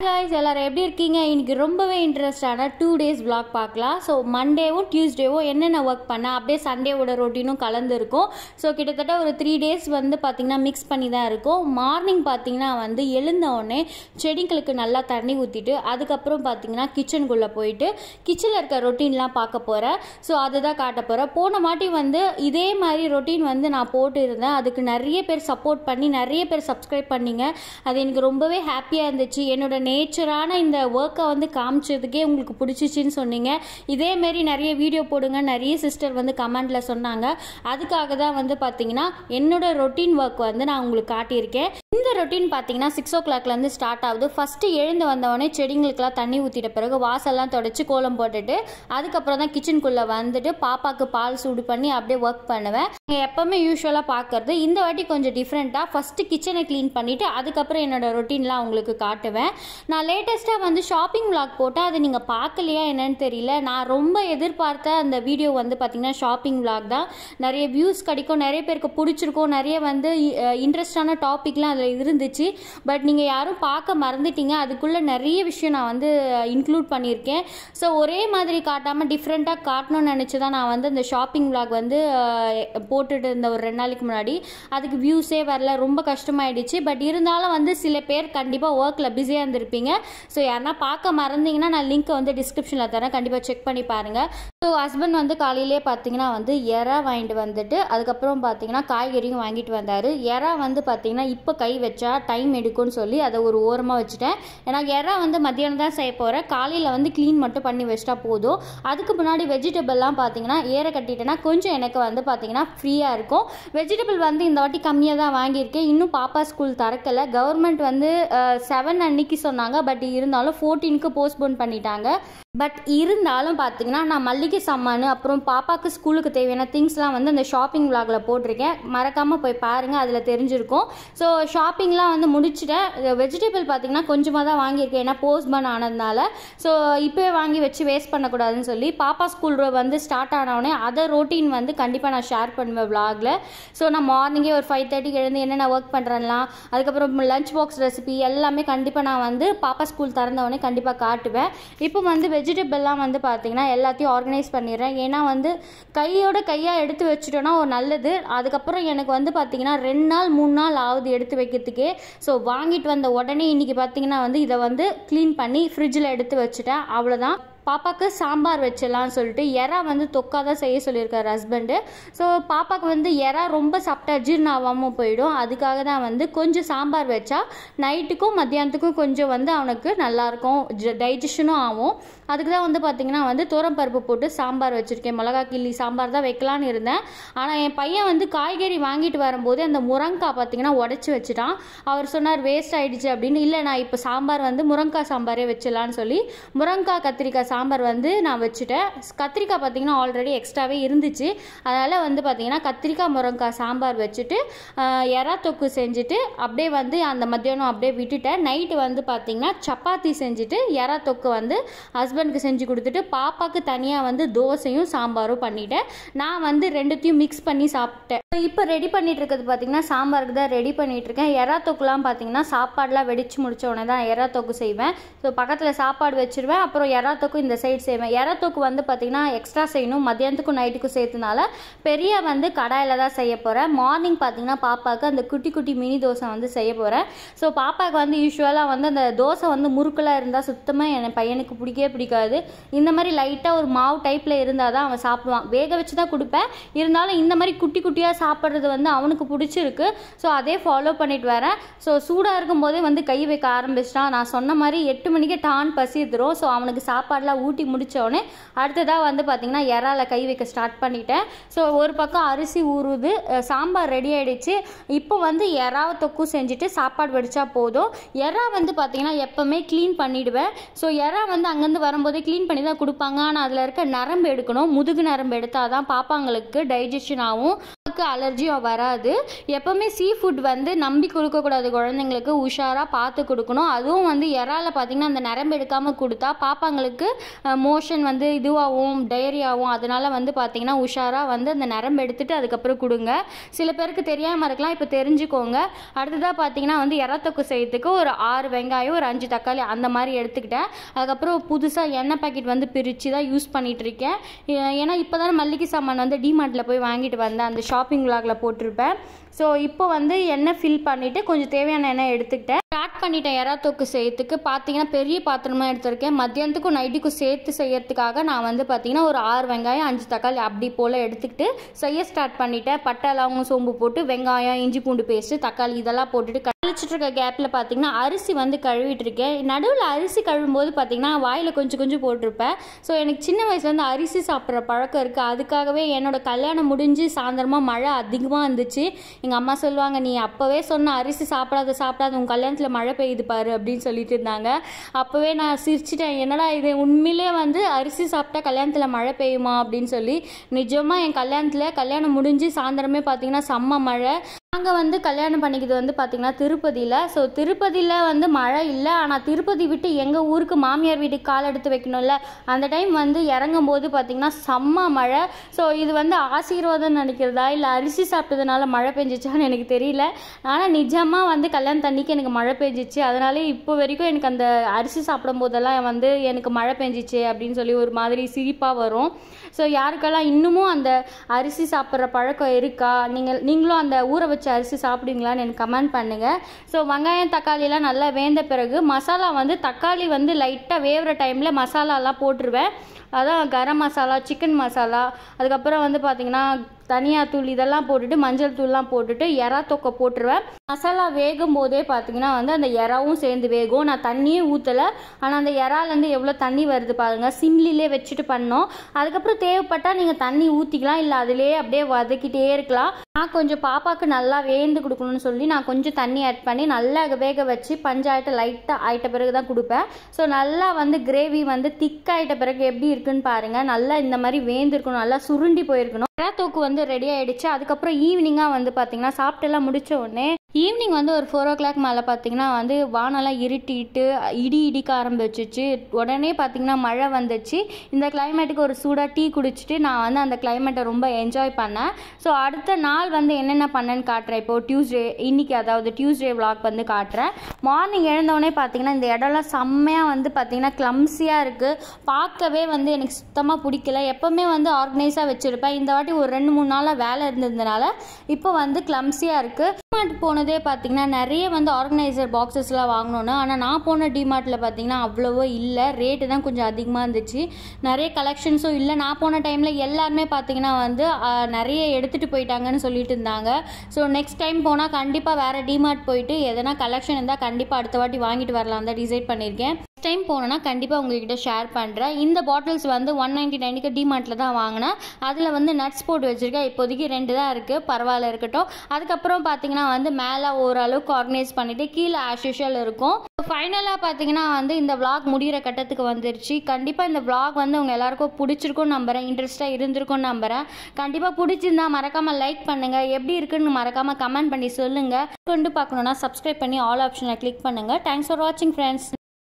guys எல்லாரும் எப்படி இருக்கீங்க இன்னைக்கு ரொம்பவே இன்ட்ரெஸ்டான டூ டேஸ் vlog பார்க்கலாம் ஸோ மண்டேவும் டியூஸ்டேவும் என்னென்ன ஒர்க் பண்ணேன் அப்படியே சண்டேவோட ரொட்டீனும் கலந்து இருக்கும் ஸோ கிட்டத்தட்ட ஒரு த்ரீ டேஸ் வந்து பார்த்திங்கன்னா மிக்ஸ் பண்ணி தான் இருக்கும் மார்னிங் பார்த்தீங்கன்னா வந்து எழுந்த உடனே செடிங்களுக்கு நல்லா தண்ணி ஊற்றிட்டு அதுக்கப்புறம் பார்த்தீங்கன்னா கிச்சனுக்குள்ளே போயிட்டு கிச்சனில் இருக்க ரொட்டீன்லாம் பார்க்க போகிறேன் ஸோ அதுதான் காட்ட போகிறேன் போன வாட்டி வந்து இதே மாதிரி ரொட்டீன் வந்து நான் போட்டு இருந்தேன் அதுக்கு நிறைய பேர் சப்போர்ட் பண்ணி நிறைய பேர் சப்ஸ்கிரைப் பண்ணீங்க அது எனக்கு ரொம்பவே ஹாப்பியாக இருந்துச்சு என்னோட நேச்சரான இந்த ஒர்க்கை வந்து காமிச்சதுக்கே உங்களுக்கு பிடிச்சிச்சின்னு சொன்னீங்க இதேமாரி நிறைய வீடியோ போடுங்க நிறைய சிஸ்டர் வந்து கமெண்டில் சொன்னாங்க அதுக்காக தான் வந்து பார்த்தீங்கன்னா என்னோட ரொட்டீன் ஒர்க் வந்து நான் உங்களுக்கு காட்டியிருக்கேன் இந்த ரொட்டீன் பார்த்தீங்கன்னா சிக்ஸ் ஓ கிளாக்லேருந்து ஸ்டார்ட் ஆகுது ஃபஸ்ட்டு எழுந்து வந்தவொடனே செடிங்களுக்கெல்லாம் தண்ணி ஊற்றிட்ட பிறகு வாசல்லாம் தொடச்சி கோலம் போட்டுட்டு அதுக்கப்புறம் தான் கிச்சனுக்குள்ளே வந்துட்டு பாப்பாக்கு பால் சூடு பண்ணி அப்படியே ஒர்க் பண்ணுவேன் நீங்கள் எப்போவுமே யூஸ்வலாக பார்க்கறது இந்த வாட்டி கொஞ்சம் டிஃப்ரெண்ட்டாக ஃபஸ்ட்டு கிச்சனை க்ளீன் பண்ணிவிட்டு அதுக்கப்புறம் என்னோட ரொட்டீன்லாம் உங்களுக்கு காட்டுவேன் நான் லேட்டஸ்ட்டாக வந்து ஷாப்பிங் vlog போட்டேன் அது நீங்கள் பார்க்கலையா என்னன்னு தெரியல நான் ரொம்ப எதிர்பார்த்த அந்த வீடியோ வந்து பார்த்திங்கன்னா ஷாப்பிங் vlog தான் நிறைய வியூஸ் கிடைக்கும் நிறைய பேருக்கு பிடிச்சிருக்கும் நிறைய வந்து இன்ட்ரெஸ்டான டாபிக்லாம் அதில் இருந்துச்சு பட் நீங்கள் யாரும் பார்க்க மறந்துட்டீங்க அதுக்குள்ளே நிறைய விஷயம் நான் வந்து இன்க்ளூட் பண்ணியிருக்கேன் ஸோ ஒரே மாதிரி காட்டாமல் டிஃப்ரெண்ட்டாக காட்டணும்னு நினச்சி தான் நான் வந்து இந்த ஷாப்பிங் vlog வந்து அஹ், போட்டுட்டு இருந்த ஒரு ரெண்டு நாளைக்கு முன்னாடி அதுக்கு வியூஸே வரல ரொம்ப கஷ்டமாயிடுச்சு பட் இருந்தாலும் வந்து சில பேர் கண்டிப்பாக ஒர்க்கில் பிஸியாக இருந்திருப்பீங்க ஸோ யாருன்னா பார்க்க மறந்தீங்கன்னா நான் லிங்க்கை வந்து டிஸ்கிரிப்ஷனில் தரேன் கண்டிப்பாக செக் பண்ணி பாருங்கள் ஸோ ஹஸ்பண்ட் வந்து காலையிலே பார்த்தீங்கன்னா வந்து எறா வாங்கிட்டு வந்துட்டு அதுக்கப்புறம் பார்த்தீங்கன்னா காய்கறியும் வாங்கிட்டு வந்தார் எறா வந்து பார்த்தீங்கன்னா இப்போ கை வச்சா டைம் எடுக்கும்னு சொல்லி அதை ஒரு ஓரமாக வச்சுட்டேன் ஏன்னா எறா வந்து மத்தியானம் தான் செய்ய போகிறேன் காலையில் வந்து க்ளீன் மட்டும் பண்ணி வச்சிட்டா போதும் அதுக்கு முன்னாடி வெஜிடபிள்லாம் பார்த்தீங்கன்னா ஏற கட்டிட்டேன்னா கொஞ்சம் எனக்கு வந்து பார்த்தீங்கன்னா ஃப்ரீயாக இருக்கும் வெஜிடபிள் வந்து இந்த வாட்டி கம்மியாக தான் வாங்கியிருக்கேன் இன்னும் பாப்பா ஸ்கூல் திறக்கலை கவர்மெண்ட் வந்து செவன் அன்னைக்கு சொன்னாங்க பட் இருந்தாலும் ஃபோர்டீனுக்கு போஸ்ட்போன் பண்ணிட்டாங்க பட் இருந்தாலும் பார்த்தீங்கன்னா நான் மல்லிகை சாமான் அப்புறம் பாப்பாவுக்கு ஸ்கூலுக்கு தேவையான திங்ஸ்லாம் வந்து அந்த ஷாப்பிங் vlogல போட்டிருக்கேன் மறக்காமல் போய் பாருங்கள் அதில் தெரிஞ்சிருக்கும் ஸோ ஷாப்பிங்லாம் வந்து முடிச்சிட்டேன் வெஜிடபிள் பார்த்தீங்கன்னா கொஞ்சமாக தான் வாங்கியிருக்கேன் ஏன்னா போஸ்ட்போன் ஆனதுனால ஸோ இப்போவே வாங்கி வச்சு வேஸ்ட் பண்ணக்கூடாதுன்னு சொல்லி பாப்பா ஸ்கூல் வந்து ஸ்டார்ட் ஆனவுடனே அதை ரொட்டீன் வந்து கண்டிப்பாக நான் ஷேர் பண்ணுவேன் vlogல ஸோ நான் மார்னிங்கே ஒரு ஃபைவ் தேர்ட்டிக்கு எழுந்து என்னென்ன ஒர்க் பண்ணுறேன்லாம் அதுக்கப்புறம் லஞ்ச் பாக்ஸ் ரெசிபி எல்லாமே கண்டிப்பாக நான் வந்து பாப்பா ஸ்கூல் திறந்தவொடனே கண்டிப்பாக காட்டுவேன் இப்போ வந்து வெஜிடபிள்லாம் வந்து பார்த்தீங்கன்னா எல்லாத்தையும் ஆர்கனைஸ் பண்ணிடுறேன் ஏன்னா வந்து கையோட கையாக எடுத்து வச்சுட்டோன்னா ஒரு நல்லது அதுக்கப்புறம் எனக்கு வந்து பார்த்தீங்கன்னா ரெண்டு நாள் மூணு நாள் ஆகுது எடுத்து வைக்கிறதுக்கே ஸோ வாங்கிட்டு வந்த உடனே இன்றைக்கி பார்த்தீங்கன்னா வந்து இதை வந்து க்ளீன் பண்ணி ஃப்ரிட்ஜில் எடுத்து வச்சுட்டேன் அவ்வளோதான் பாப்பாவுக்கு சாம்பார் வச்சிடலாம்னு சொல்லிட்டு எறா வந்து தொக்கா தான் செய்ய சொல்லியிருக்காரு ஹஸ்பண்டு ஸோ பாப்பாவுக்கு வந்து எறா ரொம்ப சாப்பிட்டா ஜீரணம் ஆகாமல் போயிடும் அதுக்காக தான் வந்து கொஞ்சம் சாம்பார் வச்சா நைட்டுக்கும் மத்தியானத்துக்கும் கொஞ்சம் வந்து அவனுக்கு நல்லாயிருக்கும் டைஜஷனும் ஆகும் அதுக்கு தான் வந்து பார்த்திங்கன்னா வந்து பருப்பு போட்டு சாம்பார் வச்சுருக்கேன் மிளகா கிள்ளி சாம்பார் தான் வைக்கலான்னு இருந்தேன் ஆனால் என் பையன் வந்து காய்கறி வாங்கிட்டு வரும்போது அந்த முருங்காய் பார்த்தீங்கன்னா உடச்சி வச்சுட்டான் அவர் சொன்னார் வேஸ்ட் ஆயிடுச்சு அப்படின்னு இல்லை நான் இப்போ சாம்பார் வந்து முருங்காய் சாம்பாரே வச்சிடலான்னு சொல்லி முருங்காய் கத்திரிக்காய் சாம்பார் வந்து நான் வச்சுட்டேன் கத்திரிக்காய் பார்த்தீங்கன்னா ஆல்ரெடி எக்ஸ்ட்ராவே இருந்துச்சு அதனால் வந்து பார்த்தீங்கன்னா கத்திரிக்காய் முருங்காய் சாம்பார் வச்சுட்டு ஆஹ், எறா தொக்கு செஞ்சுட்டு அப்படியே வந்து அந்த மத்தியானம் அப்படியே விட்டுட்டேன் நைட்டு வந்து பார்த்தீங்கன்னா சப்பாத்தி செஞ்சுட்டு எறா தொக்கு வந்து ஹஸ்பண்டுக்கு செஞ்சு கொடுத்துட்டு பாப்பாக்கு தனியாக வந்து தோசையும் சாம்பாரும் பண்ணிட்டேன் நான் வந்து ரெண்டுத்தையும் மிக்ஸ் பண்ணி சாப்பிட்டேன் இப்போ ரெடி பண்ணிட்டு இருக்கிறது பார்த்தீங்கன்னா சாம்பாருக்கு தான் ரெடி பண்ணிட்டு இருக்கேன் எறா தொக்குலாம் பார்த்தீங்கன்னா சாப்பாடுலாம் வெடிச்சு முடிச்ச உடனே தான் எறா தொக்கு செய்வேன் ஸோ பக்கத்தில் சாப்பாடு வச்சிருவேன் அப்புறம் எறா தொக்கு இந்த சைடு செய்வேன் எறா தொக்கு வந்து பார்த்தீங்கன்னா எக்ஸ்ட்ரா செய்யணும் மத்தியானத்துக்கும் நைட்டுக்கும் சேர்த்துனால பெரிய வந்து கடாயில் தான் செய்ய போகிறேன் மார்னிங் பார்த்தீங்கன்னா பாப்பாவுக்கு அந்த குட்டி குட்டி மினி தோசை வந்து செய்ய போகிறேன் ஸோ பாப்பாவுக்கு வந்து யூஸ்வலாக வந்து அந்த தோசை வந்து முறுக்கலாக இருந்தால் சுத்தமாக என் பையனுக்கு பிடிக்கவே பிடிக்காது இந்த மாதிரி லைட்டாக ஒரு மாவு டைப்பில் இருந்தால் தான் அவன் சாப்பிடுவான் வேக வச்சு தான் கொடுப்பேன் இருந்தாலும் இந்த மாதிரி குட்டி குட்டியாக சாப்பிட்றது வந்து அவனுக்கு பிடிச்சிருக்கு ஸோ அதே ஃபாலோ பண்ணிட்டு வரேன் ஸோ சூடாக இருக்கும்போதே வந்து கை வைக்க ஆரம்பிச்சிட்டான் நான் சொன்ன மாதிரி எட்டு மணிக்கே டான் பசி எடுத்துரும் ஸோ அவனுக்கு சாப்பாடுலாம் ஊட்டி முடிச்ச உடனே அடுத்ததாக வந்து பார்த்திங்கன்னா இறால கை வைக்க ஸ்டார்ட் பண்ணிட்டேன் ஸோ ஒரு பக்கம் அரிசி ஊறுது அஹ் சாம்பார் ரெடி ஆயிடுச்சு இப்போ வந்து எறாவை தொக்கும் செஞ்சுட்டு சாப்பாடு வடிச்சா போதும் எறா வந்து பார்த்திங்கன்னா எப்போவுமே க்ளீன் பண்ணிடுவேன் ஸோ எறா வந்து அங்கேருந்து வரும்போதே க்ளீன் பண்ணி தான் கொடுப்பாங்க ஆனால் அதில் இருக்க நரம்பு எடுக்கணும் முதுகு நரம்பு எடுத்தால் தான் பாப்பாங்களுக்கு டைஜஷன் ஆகும் நமக்கு அலர்ஜியும் வராது எப்போவுமே சீ ஃபுட் வந்து நம்பி கொடுக்கக்கூடாது குழந்தைங்களுக்கு உஷாராக பார்த்து கொடுக்கணும் அதுவும் வந்து இறால பார்த்தீங்கன்னா அந்த நரம்பு எடுக்காமல் கொடுத்தா பாப்பாங்களுக்கு மோஷன் வந்து இதுவாகும் டயரியாகும் அதனால வந்து பார்த்தீங்கன்னா உஷாராக வந்து அந்த நரம்பு எடுத்துட்டு அதுக்கப்புறம் கொடுங்க சில பேருக்கு தெரியாமல் இருக்கலாம் இப்போ தெரிஞ்சுக்கோங்க அடுத்ததாக பார்த்தீங்கன்னா வந்து இறத்தொக்கு செய்யறதுக்கு ஒரு ஆறு வெங்காயம் ஒரு அஞ்சு தக்காளி அந்த மாதிரி எடுத்துக்கிட்டேன் அதுக்கப்புறம் புதுசாக எண்ணெய் பாக்கெட் வந்து பிரித்து தான் யூஸ் பண்ணிட்டு இருக்கேன் ஏ- ஏன்னா இப்போ தான் மல்லிகை சாமான் வந்து டிமார்ட்டில் போய் வாங்கிட்டு வந்தேன் அந்த ஷாப்பிங் விலாகில் போட்டிருப்பேன் ஸோ இப்போ வந்து எண்ணெய் ஃபில் பண்ணிவிட்டு கொஞ்சம் தேவையான எண்ணெய் எடுத்துக்கிட்டேன் ஸ்டார்ட் பண்ணிட்டேன் எறா தொக்கு செய்யறதுக்கு பார்த்தீங்கன்னா பெரிய பாத்திரமா எடுத்திருக்கேன் மத்தியானத்துக்கும் நைட்டுக்கும் சேர்த்து செய்யறதுக்காக நான் வந்து பார்த்தீங்கன்னா ஒரு ஆறு வெங்காயம் அஞ்சு தக்காளி அப்படி போல் எடுத்துக்கிட்டு செய்ய ஸ்டார்ட் பண்ணிட்டேன் பட்டை லவங்கம் சோம்பு போட்டு வெங்காயம் இஞ்சி பூண்டு பேஸ்ட்டு தக்காளி இதெல்லாம் போட்டுட்டு கழிச்சிட்டு இருக்க கேப்பில் பார்த்தீங்கன்னா அரிசி வந்து கழுவிட்டு இருக்கேன் நடுவில் அரிசி கழுவும்போது பார்த்தீங்கன்னா வாயில் கொஞ்சம் கொஞ்சம் போட்டிருப்பேன் ஸோ எனக்கு சின்ன வயசுலேருந்து அரிசி சாப்பிட்ற பழக்கம் இருக்குது அதுக்காகவே என்னோட கல்யாணம் முடிஞ்சு சாயந்தரமாக மழை அதிகமாக இருந்துச்சு எங்கள் அம்மா சொல்லுவாங்க நீ அப்போவே சொன்ன அரிசி சாப்பிடாத சாப்பிடாத உன் கல்யாணத்தில் மழை பெய்யுது பாரு அப்படின்னு சொல்லிட்டு இருந்தாங்க அப்போவே நான் சிரிச்சிட்டேன் என்னடா இது உண்மையிலே வந்து அரிசி சாப்பிட்டா கல்யாணத்தில் மழை பெய்யுமா அப்படின்னு சொல்லி நிஜமாக என் கல்யாணத்தில் கல்யாணம் முடிஞ்சு சாயந்தரமே பார்த்தீங்கன்னா செம்ம மழை நாங்கள் வந்து கல்யாணம் பண்ணிக்கிறது வந்து பார்த்திங்கன்னா திருப்பதியில் ஸோ திருப்பதியில் வந்து மழை இல்லை ஆனால் திருப்பதி விட்டு எங்கள் ஊருக்கு மாமியார் வீட்டுக்கு கால் எடுத்து வைக்கணும்ல அந்த டைம் வந்து இறங்கும் போது பார்த்திங்கன்னா செம்ம மழை ஸோ இது வந்து ஆசீர்வாதம் நினைக்கிறதா இல்லை அரிசி சாப்பிட்டதுனால மழை பெஞ்சிச்சான்னு எனக்கு தெரியல ஆனால் நிஜமாக வந்து கல்யாண தண்ணிக்கு எனக்கு மழை பெஞ்சிச்சு அதனால இப்போ வரைக்கும் எனக்கு அந்த அரிசி சாப்பிடும் போதெல்லாம் வந்து எனக்கு மழை பெஞ்சிச்சு அப்படின்னு சொல்லி ஒரு மாதிரி சிரிப்பாக வரும் ஸோ யாருக்கெல்லாம் இன்னமும் அந்த அரிசி சாப்பிட்ற பழக்கம் இருக்கா நீங்கள் நீங்களும் அந்த ஊற வச்ச அரிசி சாப்பிடுவீங்களான்னு எனக்கு கமெண்ட் பண்ணுங்கள் ஸோ வெங்காயம் தக்காளியெல்லாம் நல்லா வேந்த பிறகு மசாலா வந்து தக்காளி வந்து லைட்டாக வேவுற டைமில் மசாலாலாம் போட்டுருவேன் அதான் கரம் மசாலா சிக்கன் மசாலா அதுக்கப்புறம் வந்து பார்த்திங்கன்னா தனியாத்தூள் இதெல்லாம் போட்டுட்டு மஞ்சள் தூள்லாம் போட்டுட்டு எறா தொக்கை போட்டுருவேன் மசாலா வேகும் போதே பார்த்தீங்கன்னா வந்து அந்த எறாவும் சேர்ந்து வேகும் நான் தண்ணியே ஊற்றலை ஆனால் அந்த எறாலேருந்து எவ்வளோ தண்ணி வருது பாருங்க சிம்லிலே வச்சுட்டு பண்ணோம் அதுக்கப்புறம் தேவைப்பட்டால் நீங்கள் தண்ணி ஊற்றிக்கலாம் இல்லை அதிலே அப்படியே வதக்கிட்டே இருக்கலாம் நான் கொஞ்சம் பாப்பாவுக்கு நல்லா வேந்து கொடுக்கணும்னு சொல்லி நான் கொஞ்சம் தண்ணி ஆட் பண்ணி நல்லா வேக வச்சு பஞ்சாயத்தை லைட்டாக ஆயிட்ட பிறகு தான் கொடுப்பேன் ஸோ நல்லா வந்து கிரேவி வந்து திக்காயிட்ட பிறகு எப்படி இருக்குன்னு பாருங்கள் நல்லா இந்த மாதிரி வேந்திருக்கணும் நல்லா சுருண்டி போயிருக்கணும் தோக்கு வந்து ரெடி ஆயிடுச்சு அதுக்கப்புறம் ஈவினிங்காக வந்து பார்த்தீங்கன்னா சாப்பிட்டெல்லாம் முடிச்ச உடனே ஈவினிங் வந்து ஒரு ஃபோர் ஓ கிளாக் மேலே பார்த்தீங்கன்னா வந்து வானெல்லாம் இருட்டிட்டு இடி இடிக்க ஆரம்பிச்சிச்சு உடனே பார்த்தீங்கன்னா மழை வந்துச்சு இந்த கிளைமேட்டுக்கு ஒரு சூடாக டீ குடிச்சிட்டு நான் வந்து அந்த கிளைமேட்டை ரொம்ப என்ஜாய் பண்ணேன் ஸோ அடுத்த நாள் வந்து என்னென்ன பண்ணேன்னு காட்டுறேன் இப்போ டியூஸ்டே இன்னைக்கு அதாவது டியூஸ்டே vlog வந்து காட்டுறேன் மார்னிங் எழுந்தவுடனே பார்த்தீங்கன்னா இந்த இடம்லாம் செம்மையாக வந்து பார்த்தீங்கன்னா கிளம்ஸியாக இருக்குது பார்க்கவே வந்து எனக்கு சுத்தமாக பிடிக்கல எப்போவுமே வந்து ஆர்கனைஸாக வச்சுருப்பேன் இந்த வாட்டி ஒரு ரெண்டு மூணு நாளாக வேலை இருந்ததுனால இப்போ வந்து கிளம்ஸியாக இருக்குது டிமார்ட் போனதே பார்த்தீங்கன்னா நிறைய வந்து ஆர்கனைசர் பாக்ஸஸ்லாம் வாங்கணுன்னு ஆனால் நான் போன டிமார்ட்டில் பார்த்தீங்கன்னா அவ்வளவோ இல்லை ரேட்டு தான் கொஞ்சம் அதிகமாக இருந்துச்சு நிறைய கலெக்ஷன்ஸும் இல்லை நான் போன டைமில் எல்லாருமே பார்த்தீங்கன்னா வந்து ஆஹ், நிறைய எடுத்துகிட்டு போயிட்டாங்கன்னு சொல்லிட்டு இருந்தாங்க ஸோ நெக்ஸ்ட் டைம் போனால் கண்டிப்பாக வேறு டிமார்ட் போயிட்டு எதனா கலெக்ஷன் இருந்தால் கண்டிப்பாக அடுத்த வாட்டி வாங்கிட்டு வரலாம் தான் டிசைட் பண்ணியிருக்கேன் நெக்ஸ்ட் டைம் போனோன்னா கண்டிப்பாக உங்ககிட்ட ஷேர் பண்ணுறேன் இந்த பாட்டில்ஸ் வந்து ஒன் நைன்டி நைனுக்கு டிமார்ட்டில் தான் வாங்கினேன் அதில் வந்து நட்ஸ் போட்டு வச்சுருக்கேன் இப்போதைக்கு ரெண்டு தான் இருக்குது பரவாயில்ல இருக்கட்டும் அதுக்கப்புறம் பார்த்தீங்கன்னா வந்து மேலே ஓரளவுக்கு ஆர்கனைஸ் பண்ணிவிட்டு கீழே ஆஸ் யூஷுவல் இருக்கும் ஃபைனலாக பார்த்தீங்கன்னா வந்து இந்த vlog முடிகிற கட்டத்துக்கு வந்துருச்சு கண்டிப்பாக இந்த vlog வந்து உங்கள் எல்லாருக்கும் பிடிச்சிருக்கும் நம்புகிறேன் இன்ட்ரெஸ்ட்டாக இருந்திருக்கும் நம்புகிறேன் கண்டிப்பாக பிடிச்சிருந்தா மறக்காமல் லைக் பண்ணுங்கள் எப்படி இருக்குன்னு மறக்காமல் கமெண்ட் பண்ணி சொல்லுங்கள் கொண்டு பார்க்கணுன்னா சப்ஸ்கிரைப் பண்ணி ஆல் ஆப்ஷனை கிளிக் பண்ணுங்கள் தேங்க்ஸ் ஃபார் வாட்சிங் ஃப்ரெண்ட்ஸ்